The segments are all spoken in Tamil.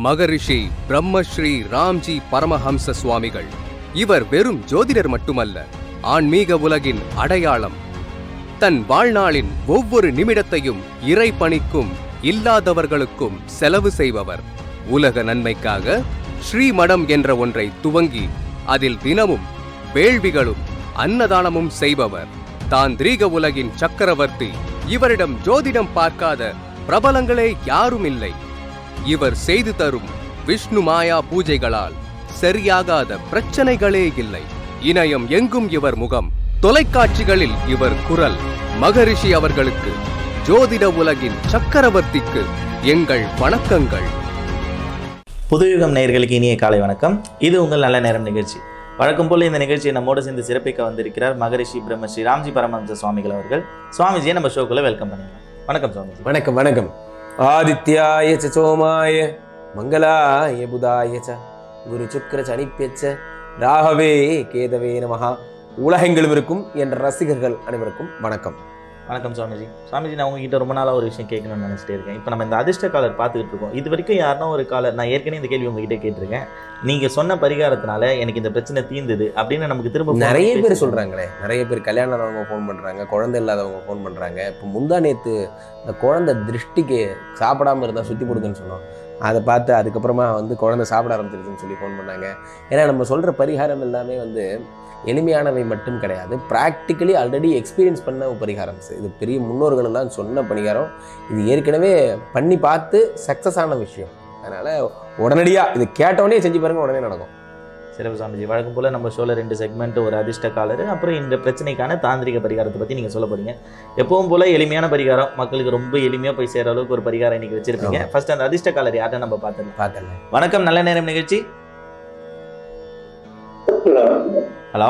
மகரிஷி பிரம்மஸ்ரீ ராம்ஜி பரமஹம்ச சுவாமிகள் இவர் வெறும் ஜோதிடர் மட்டுமல்ல ஆன்மீக உலகின் அடையாளம் தன் வாழ்நாளின் ஒவ்வொரு நிமிடத்தையும் இறை பணிக்கும் இல்லாதவர்களுக்கும் செலவு செய்பவர் உலக நன்மைக்காக ஸ்ரீமடம் என்ற ஒன்றை துவங்கி அதில் தினமும் வேள்விகளும் அன்னதானமும் செய்பவர் தாந்திரீக உலகின் சக்கரவர்த்தி இவரிடம் ஜோதிடம் பார்க்காத பிரபலங்களே யாரும் இல்லை இவர் செய்து தரும் விஷ்ணு மாயா பூஜைகளால் சரியாகாத பிரச்சனைகளே இல்லை இணையம் எங்கும் இவர் முகம் தொலைக்காட்சிகளில் இவர் குரல் மகரிஷி அவர்களுக்கு ஜோதிட உலகின் சக்கரவர்த்திக்கு எங்கள் வணக்கங்கள் புதுயுகம் நேயர்களுக்கு இனிய காலை வணக்கம் இது உங்கள் நல்ல நேரம் நிகழ்ச்சி வழக்கம் போல இந்த நிகழ்ச்சியை நம்மோடு சேர்ந்து சிறப்பிக்க வந்திருக்கிறார் மகரிஷி பிரம்மஸ்ரீ ராம்ஜி பரமஹம்ச சுவாமிகள் அவர்கள் சுவாமிஜியை நம்ம ஷோக்குள்ள வெல்கம் பண்ணிடலாம் வணக்கம் சுவாமிஜி வணக்கம் வணக்கம் ஆதித்யாய ச சோமாய மங்களாய புதாய ச குரு சுக்கர சனிப்பெச்ச ராகவே கேதவே நமஹா உலகெங்கிலும் இருக்கும் என்ற ரசிகர்கள் அனைவருக்கும் வணக்கம் வணக்கம் சுவாமிஜி சுவாமிஜி நான் உங்ககிட்ட ரொம்ப நாளாக ஒரு விஷயம் கேட்கணும்னு நினச்சிட்டே இருக்கேன் இப்போ நம்ம இந்த அதிர்ஷ்ட காலர் பார்த்துக்கிட்டு இருக்கோம் இது வரைக்கும் யாருன்னா ஒரு காலர் நான் ஏற்கனவே இந்த கேள்வி உங்ககிட்ட கேட்டிருக்கேன் நீங்க சொன்ன பரிகாரத்தினால எனக்கு இந்த பிரச்சனை தீர்ந்தது அப்படின்னு நமக்கு திரும்ப phone நிறைய பண்ணி பேர் பேசி- சொல்றாங்களே நிறைய பேர் கல்யாணம் ஆனவங்க ஃபோன் பண்றாங்க குழந்தை இல்லாதவங்க ஃபோன் பண்றாங்க இப்போ முந்தா நேத்து இந்த குழந்தை திருஷ்டிக்கு சாப்பிடாம இருந்தா சுத்தி கொடுக்குன்னு சொன்னோம் அதை பார்த்து அதுக்கப்புறமா வந்து குழந்தை சாப்பிட ஆரம்பிச்சிருச்சுன்னு சொல்லி ஃபோன் பண்ணாங்க ஏன்னா நம்ம சொல்ற பரிகாரம் எல்லாமே வந்து எளிமையானவை மட்டும் கிடையாது ப்ராக்டிக்கலி ஆல்ரெடி எக்ஸ்பீரியன்ஸ் பண்ண ஒரு பரிகாரம் இது பெரிய முன்னோர்கள் எல்லாம் சொன்ன பரிகாரம் இது ஏற்கனவே பண்ணி பார்த்து சக்ஸஸ் ஆன விஷயம் அதனால உடனடியாக இது கேட்டவொடனே செஞ்சு பாருங்க உடனே நடக்கும் சிறப்பு சாமிஜி வழக்கம் போல நம்ம ஷோல ரெண்டு செக்மெண்ட் ஒரு அதிர்ஷ்ட காலர் அப்புறம் இந்த பிரச்சனைக்கான தாந்திரிக பரிகாரத்தை பத்தி நீங்க சொல்ல போறீங்க எப்பவும் போல எளிமையான பரிகாரம் மக்களுக்கு ரொம்ப எளிமையா போய் சேர அளவுக்கு ஒரு பரிகாரம் இன்னைக்கு வச்சிருப்பீங்க ஆமா. ஃபர்ஸ்ட் அந்த அதிர்ஷ்ட காலர் யார்ட்ட நம்ம பார்த்துடலாம் பார்க்கல வணக்கம் நல்ல நேரம் நிகழ்ச்சி ஹலோ ஹலோ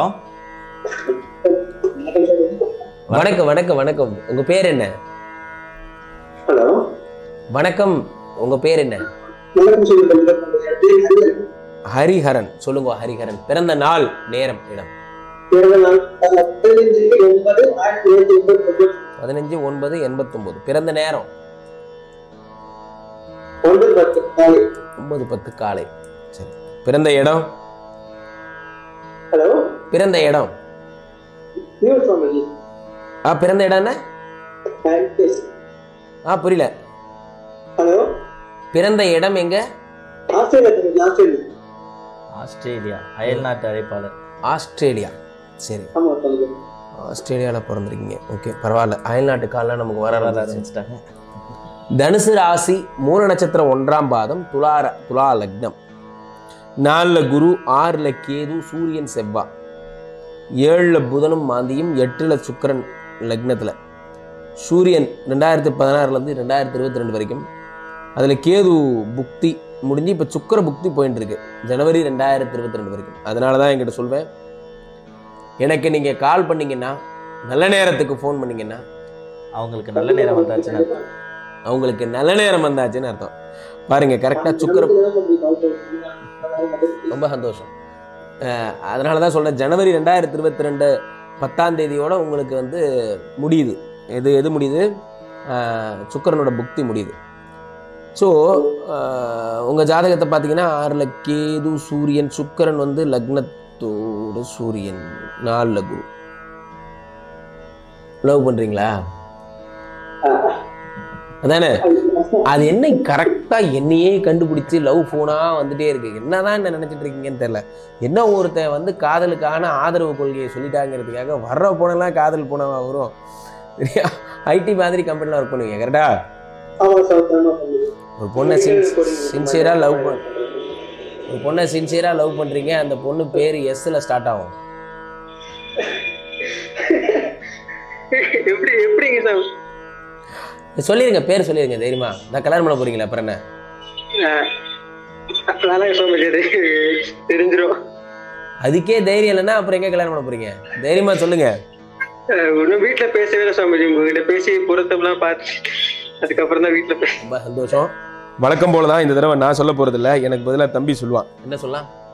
வணக்கம் வணக்கம் வணக்கம் உங்க பேர் என்ன ஹலோ வணக்கம் உங்க பேர் என்ன வணக்கம் சொல்லுங்க ஹரிஹரன் சொல்லுங்க ஹரிஹரன் பிறந்த நாள் நேரம் இடம் பிறந்த நாள் பதினஞ்சு ஒன்பது ஆயிரத்தி தொள்ளாயிரத்தி எண்பத்தி ஒன்பது பதினஞ்சு ஒன்பது எண்பத்தொன்பது பிறந்த நேரம் ஒன்பது பத்து காலை ஒன்பது பத்து காலை சரி பிறந்த இடம் ஹலோ பிறந்த இடம் நியூ சுவாமிஜி ஆ பிறந்த இடம் என்ன பேங்கேஸ் ஆ புரியல ஹலோ பிறந்த இடம் எங்க ஆஸ்திரேலியா சுவாமிஜி ஆஸ்திரேலியா ஆஸ்திரேலியா அயல்நாட்டு அழைப்பாளர் ஆஸ்திரேலியா சரி ஆமா சுவாமிஜி ஆஸ்திரேலியாவில் பிறந்திருக்கீங்க ஓகே பரவாயில்ல அயல்நாட்டு காலம் நமக்கு வர வர ஆரம்பிச்சிருச்சு. ஆரம்பிச்சிட்டாங்க தனுசு ராசி மூல நட்சத்திரம் ஒன்றாம் பாதம் துலார துலா லக்னம் நாலில் குரு ஆறில் கேது சூரியன் செவ்வா ஏழில் புதனும் மாந்தியும் எட்டில் சுக்கிரன் லக்னத்தில் சூரியன் ரெண்டாயிரத்தி பதினாறுலேருந்து ரெண்டாயிரத்தி இருபத்தி ரெண்டு வரைக்கும் அதில் கேது புக்தி முடிஞ்சு இப்போ சுக்கிர புக்தி போயிட்டு இருக்கு ஜனவரி ரெண்டாயிரத்தி இருபத்தி ரெண்டு வரைக்கும் அதனால தான் என்கிட்ட சொல்வேன் எனக்கு நீங்கள் கால் பண்ணீங்கன்னா நல்ல நேரத்துக்கு ஃபோன் பண்ணீங்கன்னா அவங்களுக்கு நல்ல நேரம் வந்தாச்சுன்னா அவங்களுக்கு நல்ல நேரம் வந்தாச்சுன்னு அர்த்தம் பாருங்க கரெக்டாக சுக்கர ரொம்ப சந்தோஷம் அஹ் அதனால தான் சொல்கிறேன் ஜனவரி ரெண்டாயிரத்தி இருபத்தி ரெண்டு பத்தாம் தேதியோட உங்களுக்கு வந்து முடியுது எது எது முடியுது அஹ் சுக்கிரனோட புக்தி முடியுது ஸோ உங்கள் ஜாதகத்தை பார்த்தீங்கன்னா ஆறில் கேது சூரியன் சுக்கிரன் வந்து லக்னத்தோடு சூரியன் நாலில் குரு லவ் பண்ணுறீங்களா அதானே அது என்ன கரெக்டா என்னையே கண்டுபிடிச்சு லவ் போனா வந்துட்டே இருக்கு என்னதான் என்ன நினைச்சிட்டு இருக்கீங்கன்னு தெரியல என்ன ஒருத்தன் வந்து காதலுக்கான ஆதரவு கொள்கையை சொல்லிட்டாங்கிறதுக்காக வர்ற போனெல்லாம் காதல் போனவா வரும் சரியா ஐடி மாதிரி கம்பெனில ஒர்க் பண்ணுவீங்க கரெக்டா ஆமா சார் ஆமா சுவாமிஜி ஒரு பொண்ணை சின்சியரா லவ் பண்ண ஒரு பொண்ணை சின்சியரா லவ் பண்றீங்க அந்த பொண்ணு பேர் எஸ்ல ஸ்டார்ட் ஆகும் எப்படி எப்படிங்க சார் சொல்லிருங்க பேர் சொல்லிருங்க தைரியமா நான் கல்யாணம் பண்ண போறீங்களா அப்புறம் என்ன அதான் சுவாமிஜி தெரிஞ்சிரும் அதுக்கே தைரியம் இல்லைன்னா அப்புறம் எங்க கல்யாணம் பண்ண போறீங்க தைரியமா சொல்லுங்க இன்னும் வீட்டுல பேசவே இல்லை சுவாமிஜி உங்ககிட்ட பேசி பொருத்தம்லாம் பார்த்து அதுக்கப்புறம் தான் வீட்டுல பேச ரொம்ப சந்தோஷம் வழக்கம் போல தான் இந்த தடவை நான் சொல்ல போறது இல்ல எனக்கு பதிலாக தம்பி சொல்லுவான் என்ன சொல்லலாம்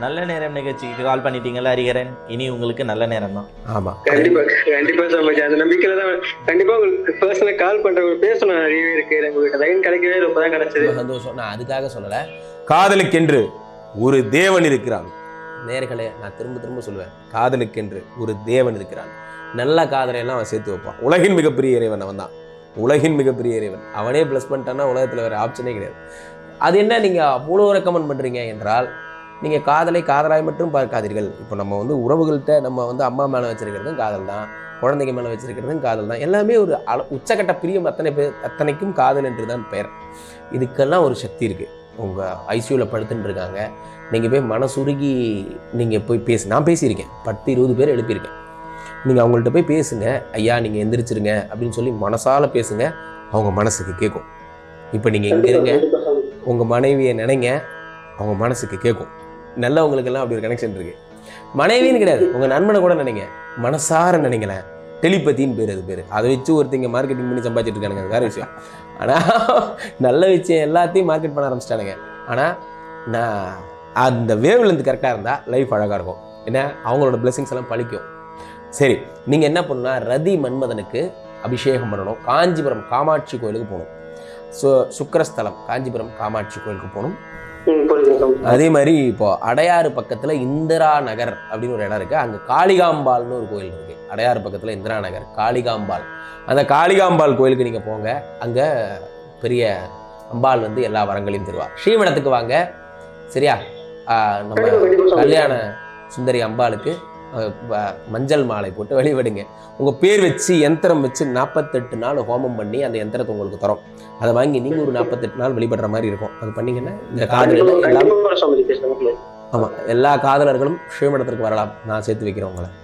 நல்ல நேரம் நிகழ்ச்சிக்கு கால் பண்ணிட்டீங்கல்ல ஹரிகரன் இனி உங்களுக்கு நல்ல நேரம் தான் ஆமாம் கண்டிப்பா கண்டிப்பா சமைச்சு அந்த நம்பிக்கையில தான் கண்டிப்பா உங்களுக்கு பர்சனலா கால் பண்றவங்க பேசணும் நிறையவே இருக்கு உங்களுக்கு லைன் கிடைக்கவே ரொம்ப தான் கிடைச்சது ரொம்ப சந்தோஷம் நான் அதுக்காக சொல்லலை காதலுக்கென்று ஒரு தேவன் இருக்கிறான் நேர்களே நான் திரும்ப திரும்ப சொல்லுவேன் காதலுக்கென்று ஒரு தேவன் இருக்கிறான் நல்ல காதலையெல்லாம் அவன் சேர்த்து வைப்பான் உலகின் மிகப்பெரிய இறைவன் அவன் தான் உலகின் மிகப்பெரிய இறைவன் அவனே ப்ளஸ் பண்ணிட்டான்னா உலகத்தில் வேறு ஆப்ஷனே கிடையாது அது என்ன நீங்கள் அவ்வளோ ரெக்கமெண்ட் பண்ணுறீங்க என்றால் நீங்கள் காதலை காதலாய் மட்டும் பார்க்காதீர்கள் இப்போ நம்ம வந்து உறவுகள்கிட்ட நம்ம வந்து அம்மா மேலே வச்சிருக்கிறதும் காதல் தான் குழந்தைங்க மேலே வச்சிருக்கிறதும் காதல் தான் எல்லாமே ஒரு அள உச்சக்கட்ட பிரியம் அத்தனை பேர் அத்தனைக்கும் காதல் என்று தான் பெயர் இதுக்கெல்லாம் ஒரு சக்தி இருக்குது உங்கள் ஐசியூவில் படுத்துட்டு இருக்காங்க நீங்கள் போய் மனசுருகி நீங்கள் போய் பேசு நான் பேசியிருக்கேன் பத்து இருபது பேர் எழுப்பியிருக்கேன் நீங்கள் அவங்கள்ட்ட போய் பேசுங்க ஐயா நீங்கள் எந்திரிச்சிருங்க அப்படின்னு சொல்லி மனசால பேசுங்க அவங்க மனசுக்கு கேட்கும் இப்போ நீங்கள் இங்கே இருங்க உங்கள் மனைவியை நினைங்க அவங்க மனசுக்கு கேட்கும் நல்லவங்களுக்கெல்லாம் அப்படி ஒரு கனெக்ஷன் இருக்கு மனைவின்னு கிடையாது உங்கள் நண்பனை கூட நினைங்க மனசார நினைங்களேன் டெலிபதின்னு பேர் அது பேர் அதை வச்சு ஒருத்தங்க மார்க்கெட்டிங் பண்ணி சம்பாதிச்சிட்டு இருக்கானுங்க அது வேற விஷயம் ஆனால் நல்ல விஷயம் எல்லாத்தையும் மார்க்கெட் பண்ண ஆரம்பிச்சிட்டானுங்க ஆனால் நான் அந்த வேவ் லென்த் கரெக்டாக இருந்தால் லைஃப் அழகாக இருக்கும் என்ன அவங்களோட பிளெஸிங்ஸ் எல்லாம் பழிக்கும் சரி நீங்கள் என்ன பண்ணணும்னா ரதி மன்மதனுக்கு அபிஷேகம் பண்ணணும் காஞ்சிபுரம் காமாட்சி கோயிலுக்கு போகணும் சு சுக்கரஸ்தலம் காஞ்சிபுரம் காமாட்சி கோயிலுக்கு போகணும் ம், புரியுது சாமி. அதே மாதிரி இப்போ அடையாறு பக்கத்தில் இந்திரா நகர் அப்படின்னு ஒரு இடம் இருக்குது அங்கே காளிகாம்பாள்னு ஒரு கோயில் இருக்குது அடையாறு பக்கத்தில் இந்திரா நகர் காளிகாம்பாள் அந்த காளிகாம்பாள் கோயிலுக்கு நீங்கள் போங்க அங்கே பெரிய அம்பாள் வந்து எல்லா வரங்களையும் தருவா ஸ்ரீமடத்துக்கு வாங்க சரியா ஆஹ் நம்ம கண்டிப்பா, கண்டிப்பா சாமி. கல்யாண சுந்தரி அம்பாளுக்கு அஹ், வ- மஞ்சள் மாலை போட்டு வழிபடுங்க உங்கள் பேர் வச்சு யந்திரம் வச்சு நாற்பத்தெட்டு நாள் ஹோமம் பண்ணி அந்த யந்திரத்தை உங்களுக்கு தரோம் அதை வாங்கி நீங்கள் ஒரு நாற்பத்தெட்டு நாள் வழிபடுற மாதிரி இருக்கும் அது பண்ணீங்கன்னா இந்த காதல் கண்டிப்பா எல்லாம் கண்டிப்பா சாமி பேசுறேன் ஆமாம் எல்லா காதலர்களும் ஸ்ரீமடத்திற்கு வரலாம் நான் சேர்த்து வைக்கிறேன் உங்களை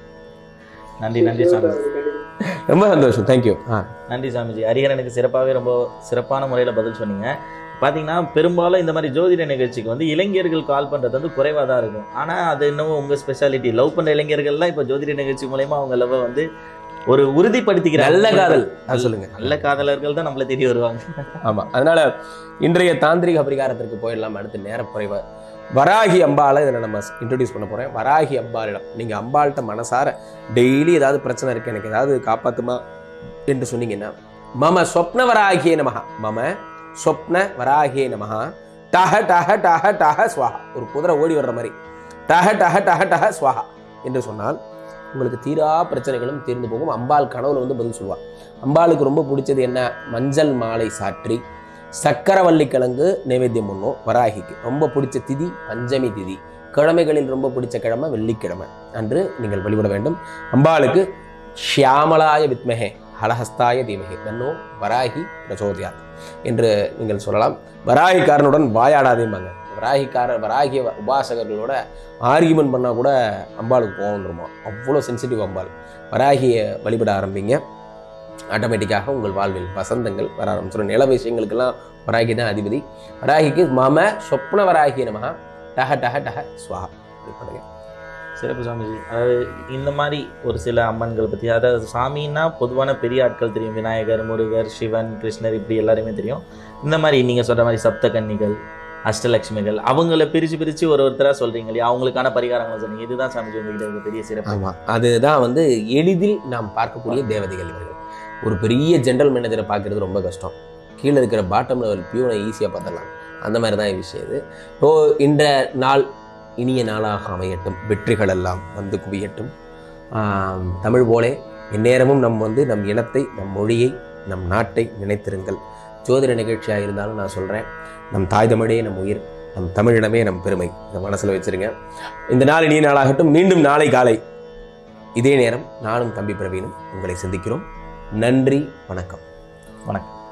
நன்றி நன்றி சாமி ரொம்ப சந்தோஷம் தேங்க்யூ ஆ நன்றி சாமிஜி ஹரிகரனுக்கு சிறப்பாகவே ரொம்ப சிறப்பான முறையில் பதில் சொன்னீங்க பார்த்தீங்கன்னா பெரும்பாலும் இந்த மாதிரி ஜோதிட நிகழ்ச்சிக்கு வந்து இளைஞர்கள் கால் பண்ணுறது வந்து குறைவாக தான் இருக்கும் ஆனால் அது இன்னும் உங்கள் ஸ்பெஷாலிட்டி லவ் பண்ணுற இளைஞர்கள்லாம் இப்போ ஜோதிட நிகழ்ச்சி மூலயமா அவங்க லவ்வை வந்து ஒரு உறுதிப்படுத்திக்கிறாங்க நல்ல காதல் அது சொல்லுங்க நல்ல காதலர்கள் தான் நம்மளை தேடி வருவாங்க ஆமாம் அதனால இன்றைய தாந்திரிக பரிகாரத்திற்கு போயிடலாம் அடுத்து நேர குறைவா வராகி அம்பாளை இதில் நம்ம இன்ட்ரடியூஸ் பண்ண போகிறேன் வராகி அம்பாளிடம் நீங்கள் அம்பாள்கிட்ட மனசார டெய்லி ஏதாவது பிரச்சனை இருக்கு எனக்கு ஏதாவது காப்பாத்துமா என்று சொன்னீங்கன்னா மம சொப்ன வராகியே நமஹா மம சொப்ன வராகியே நமஹா டஹ டஹ டஹ டஹ ஸ்வாஹா ஒரு குதிரை ஓடி வர்ற மாதிரி டஹ டஹ டஹ டஹ ஸ்வாஹா என்று சொன்னால் உங்களுக்கு தீரா பிரச்சனைகளும் தீர்ந்து போகும் அம்பாள் கனவுல வந்து பதில் சொல்லுவாள் அம்பாளுக்கு ரொம்ப பிடிச்சது என்ன மஞ்சள் மாலை சாற்றி சக்கரவள்ளி கிழங்கு நைவேத்தியம் பண்ணும் வராகிக்கு ரொம்ப பிடிச்ச திதி பஞ்சமி திதி கிழமைகளில் ரொம்ப பிடிச்ச கிழமை வெள்ளிக்கிழமை அன்று நீங்கள் வழிபட வேண்டும் அம்பாளுக்கு ஷியாமலாய வித்மகே ஹலஹஸ்தாய தீமகே தன்னோ வராகி பிரச்சோதயாத் என்று நீங்கள் சொல்லலாம் வராகிக்காரனுடன் வாயாடாதேம்பாங்க வராகிக்காரர் வராகிய உபாசகர்களோட ஆர்கியூமெண்ட் பண்ணால் கூட அம்பாளுக்கு கோவம் வந்துருமா அவ்வளோ சென்சிட்டிவ் அம்பாள் வராகியை வழிபட ஆரம்பிங்க ஆட்டோமேட்டிக்காக உங்கள் வாழ்வில் வசந்தங்கள் வர ஆரம்பிச்சிடும் நில விஷயங்களுக்கெல்லாம் வராகி தான் அதிபதி வராகிக்கு மம சொப்ன வராகி நமஹா டஹ டஹ டஹ ஸ்வாஹா இப்படி பண்ணுங்க சிறப்பு சாமிஜி அதாவது இந்த மாதிரி ஒரு சில அம்மன்களை பற்றி அதாவது சாமின்னா பொதுவான பெரிய ஆட்கள் தெரியும் விநாயகர் முருகர் சிவன் கிருஷ்ணர் இப்படி எல்லாருமே தெரியும் இந்த மாதிரி நீங்கள் சொல்கிற மாதிரி சப்த கன்னிகள் அஷ்டலட்சுமிகள் அவங்கள பிரித்து பிரித்து ஒரு ஒருத்தராக சொல்கிறீங்க இல்லையா அவங்களுக்கான பரிகாரங்களை சொன்னீங்க இதுதான் சாமிஜி உங்ககிட்ட இருக்க பெரிய சிறப்பு ஆமாம் அதுதான் வந்து எளிதில் நாம் பார்க்கக்கூடிய தேவதைகள் இவர்கள் ஒரு பெரிய ஜென்ரல் மேனேஜரை பார்க்கறது ரொம்ப கஷ்டம் கீழே இருக்கிற பாட்டம் லெவல் பியூனை ஈஸியாக பார்த்துடலாம் அந்த மாதிரி தான் விஷயம் இது ஸோ இந்த நாள் இனிய நாளாக அமையட்டும் வெற்றிகள் எல்லாம் வந்து குவியட்டும் ஆம், தமிழ் போலே எந்நேரமும் நம் வந்து நம் இனத்தை நம் மொழியை நம் நாட்டை நினைத்திருங்கள் ஜோதிட நிகழ்ச்சியாக இருந்தாலும் நான் சொல்கிறேன் நம் தாய் தமிழே நம் உயிர் நம் தமிழினமே நம் பெருமை இதை மனசில் வச்சிருங்க இந்த நாள் இனிய நாளாகட்டும் மீண்டும் நாளை காலை இதே நேரம் நானும் தம்பி பிரவீனும் உங்களை சந்திக்கிறோம் நன்றி வணக்கம் வணக்கம்